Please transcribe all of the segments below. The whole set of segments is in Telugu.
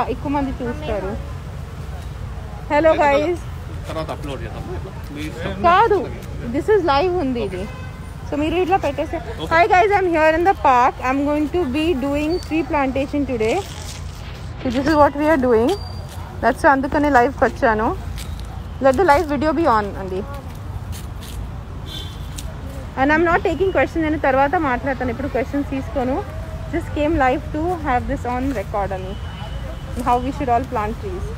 ఎక్కువ మంది చూస్తారు హలో గైస్ తర్వాత అప్లోడ్ చేద్దాం మీ ఇష్టం. కాదు దిస్ ఇస్ లైవ్ ఉంది ఇది సో మీరు ఇట్లా పెట్టేస్తే hi guys I'm here in the park I'm going to be doing tree plantation today so this is what we're doing that's అందుకని లైవ్కి వచ్చాను let the live video be on అండి and I'm not taking question నేను తర్వాత మాట్లాడతాను ఇప్పుడు క్వశ్చన్స్ తీసుకోను just came live to have this on record అని how we should all plant trees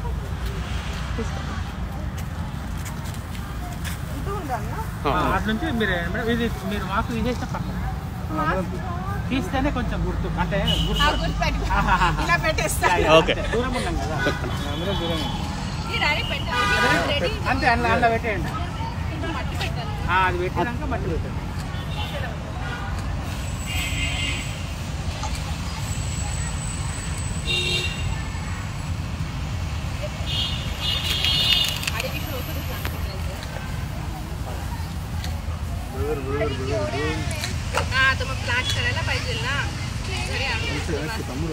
ఆ, ఆ. అటు నుంచి మీరు మేడం ఇది మీరు మాకు తీసేస్తే పక్కన తీస్తేనే కొంచెం గుర్తు అంటే గుర్తు ఆహాహా. Yeah, yeah, okay. అంతే. దూరం ఉన్నాం కదా అందరం దూరం ఉన్నాం. రెడీ అంతే అందులో అందులో పెట్టేయండి ఆ, అది పెట్టినాక మట్టి పెట్టండి हाँ तो मैं प्लांट करायला पाहिजे ना घरी आणून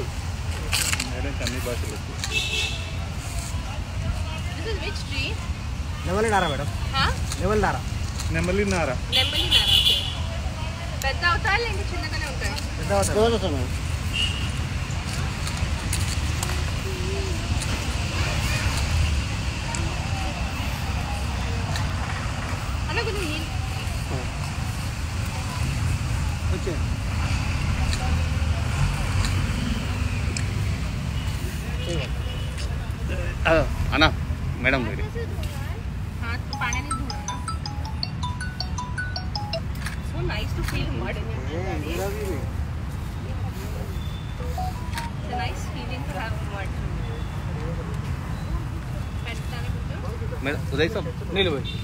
This is which tree? లెవెల్ నారా మేడం Huh? లెవెల్ నారా నెమలి నార నెమ్మలి నార ఓకే పెద్ద అవుతాయి లేదంటే చిన్నగానే ఉంటాయి అన్న కొంచెం నీళ్ళు వచ్చేయండి ఆ, అన్నా మేడం మీరు हाथ तो पानी नहीं धोना ना so nice to feel mud in your body it's a nice feeling to have mud పెట్టాలి కొంచెం మేడం ఉదయ్ సాబ్ నీళ్ళు పోయి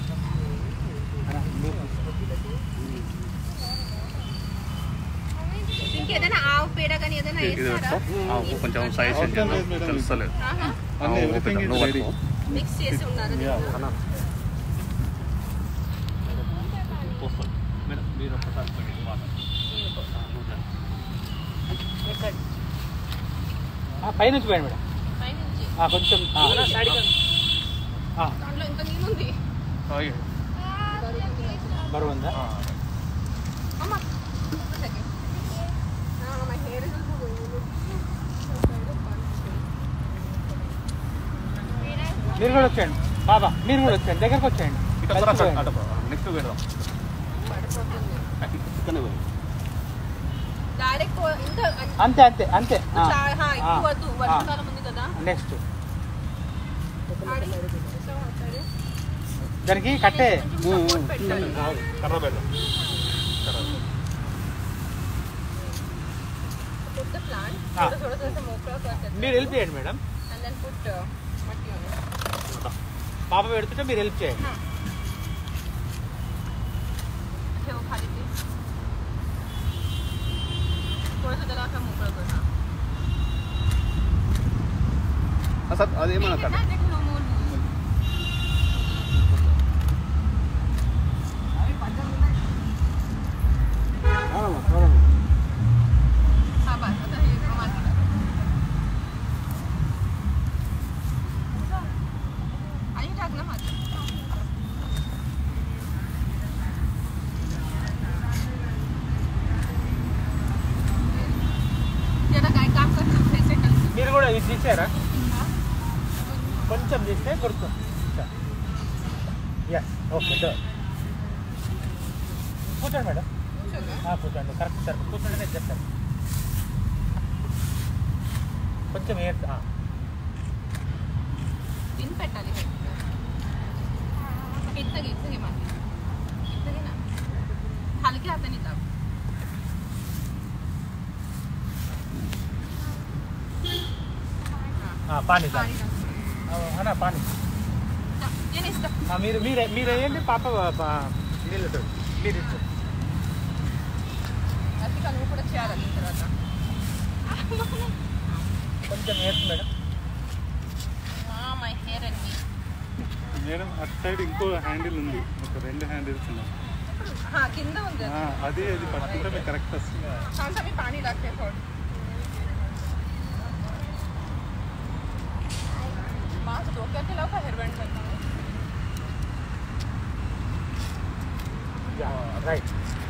ఇంకేదైనా ఆవు పేడ కానీ ఏదైనా ఇది వేస్తారా పెట్టుకో. ఆ, కొంచెం సజెషన్ చేద్దాం తెలుస్తలేదు ఆ, ఓపెన్ నువ్వు పట్టుకో. మిక్స్ చేసి ఉన్నారు వస్తుంది. మేడం మీరు ఒకసారి పెట్టండి వాటర్. పైనుంచి పోయండి మేడం పైనుంచి ఆ, కొంచెం ఆ. ఆ, దాంట్లో ఇంత నీళ్ళు ఉంది తాగి. బరువు ఉందా ఆ, అమ్మ సెకండ్ మై హెయిర్ ఇస్ మీరు కూడా వచ్చేయండి బాబా మీరు కూడా వచ్చేయండి దగ్గరకు వచ్చేయండి ఇటు కలిసి అక్కడ, పోయండి. అటు పో. నెక్స్ట్ పెడదాం ఇక్కడనే పోయి. డైరెక్ట్ ఇంత అంతే అంతే అంతే ఆ, చా- హా, ఎక్కువ ఆ, వద్దు ఆ. వర్షాకాలం ఉంది కదా నెక్స్ట్ ఆడి సో సరే. దానికి కట్టే కొంచెం support పెట్టాలి. కర్ర పెడదాం Put the plant, Ah. थोड़ा थोड़ा सा मोकळा कर మీరు హెల్ప్ చేయండి madam and then put uh, మట్టి on it. పాప పెడుతుంటే మీరు హెల్ప్ చేయండి ठेव खाली ते. थोडंसं त्याला असं मोकळं कर हा. సార్ అదేమన్నా ते కట్ట ना, ते ठेव मोल. हा, बस. आता हे माती टाक. आणि टाक ना माती. ते आता काय काम करतो हे settle. మీరు కూడా ఇది తీసారా కొంచెం తీస్తే గుర్తు ఎస్ ఓకే డన్ కూర్చోండి మేడం ఆ, కూర్చోండి కరెక్ట్ సార్ కూర్చోండి నేను చెప్తాను కొంచెం ఏ पिन పెట్టాలి इथं घे इथं घे माती इथं घे ना हलक्या हाताने दाब పానీ సార్ पाणी टाक. అన్నా పానీ टाक. ये नुसतं. ఆ, మీరు మీరు మీరు వేయండి పాప పా- నీళ్ళు తోడు. మీరు ఇటు. అది కలుపు కూడా చేయాలి తర్వాత కొంచెం వేస్తుంది మేడం మై హెయిర్ అండ్ మీ మేడం అటు సైడ్ ఇంకో హ్యాండిల్ ఉంది ఒక రెండు హ్యాండిల్స్ ఉన్నాయి కింద ఉంది ఆ, అది అది పట్టుకుంటే మీకు కరెక్ట్ వస్తుంది छान मी पाणी टाकते थोडं तो क्या चलाओ का हेयर बैंड करना है రైట్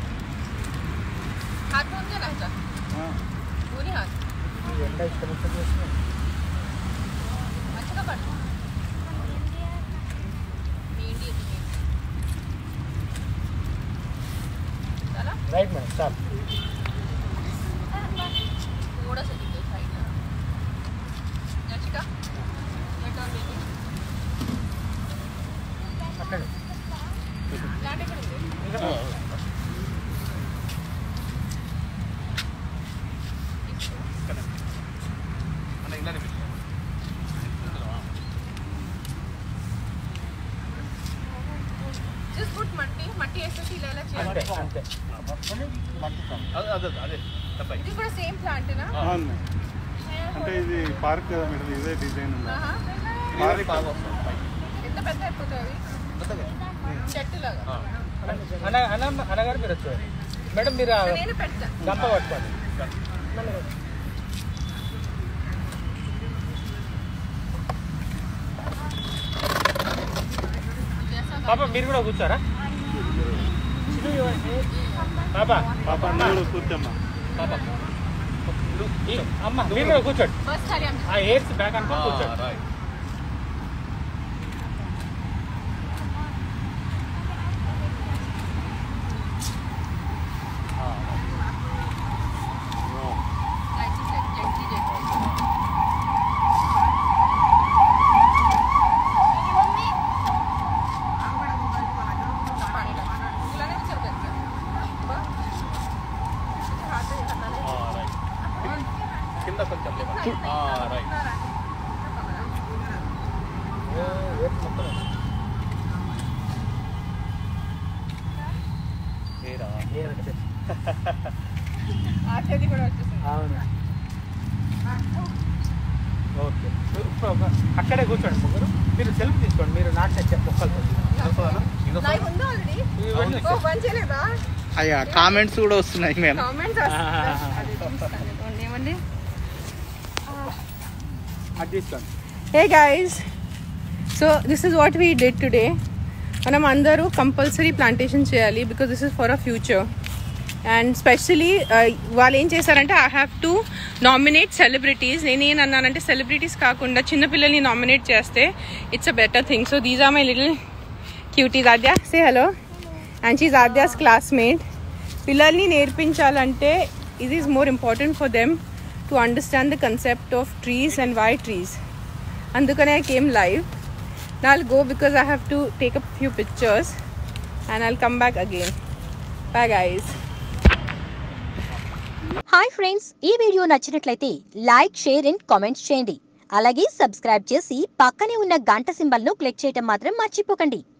हाथ धोन के लाचा पूरी हाथ ఎండ ఇక్కడ నుంచి చేస్తున్నాం अच्छा का पड़ नींडी चला రైట్ మేడం స్టాప్ थोड़ा सा दिखे साइड में जर्शिका लेट और बेबी అక్కడ लाटे करेंगे అన్న ఇలానే పెట్టు. జస్ట్ పుట్ మట్టి మట్టి వేసేసి ఇలా ఇలా చేయాలి అంతే అంతే అదే అదే అదే తప్పై ఇది కూడా సేమ్ ప్లాంటేనా అవును మేడం. అంటే ఇది పార్క్ కదా మేడం ఇదే డిజైన్ ఉంది ఆహా. గ్రీనరీ బాగా వస్తుంది పైకి. ఎంత పెద్ద అయిపోతుంది పెద్దగా. చెట్టు లాగా ఆ. అన్న అన్న అన్నగారు మీరు వచ్చారు మేడం మీరు ఆ నేను పెడతా గంప పట్టుకోండి పాప మీరు కూడా కూర్చోరా పాప పాప అన్న కూడా కూర్చోమ్మా పాప ఈ అమ్మ మీరు కూడా కూర్చోండి బస్ ఖాళీ అంత ఆ ఎయిర్స్ బ్యాక్ అనుకో ఆ, కూర్చోండి రైట్. ఆ, లైట్ సెట్ జెంట్లీ జెంట్లీ ఇలానే చల్ ఆ, రైట్. కింద కొంచెం లేవా? ఆ, రైట్. ఎయిర్స్ మొత్తం ఏరా. ఎయిర్ వచ్చేసి ఆచేది కూడా వచ్చేసింది అవును ఓకే ఇప్పుడు ఒక- అక్కడే కూర్చోండి ముగ్గురు మీరు సెల్ఫ్ తీసుకోండి మీరు నాకు చెప్పే మొక్కలు ఇదొస్తుందా? ఇదొస్తుందా? లైవ్ ఉందా ఆల్రెడీ ఇవన్నీ ఓ పని చేయలేదా అయ్యా కామెంట్స్ కూడా వస్తున్నాయి మేము కామెంట్స్ అది చూస్తాను ఇదిగోండి, ఏమండి అది తీసుకోండి hey guys so this is what we did today మనం అందరూ కంపల్సరీ ప్లాంటేషన్ చేయాలి because this is for a future and specially వాళ్ళు ఏం చేశారంటే I have to nominate celebrities నేను ఏం అన్నానంటే సెలబ్రిటీస్ కాకుండా చిన్నపిల్లల్ని నామినేట్ చేస్తే it's a better thing so these are my little cuties Aadya say hello and she's Aadya's classmate పిల్లల్ని నేర్పించాలంటే ఇది is more important for them to understand the concept of trees and why trees అందుకనే ఐ కేమ్ లైవ్ నా I'll go because I have to take up few pictures and I'll come back again bye guys hi friends ఈ వీడియో నచ్చినట్లయితే లైక్ షేర్ అండ్ కామెంట్స్ చేయండి అలాగే సబ్స్క్రైబ్ చేసి పక్కనే ఉన్న గంట సింబల్ను క్లిక్ చేయటం మాత్రం మర్చిపోకండి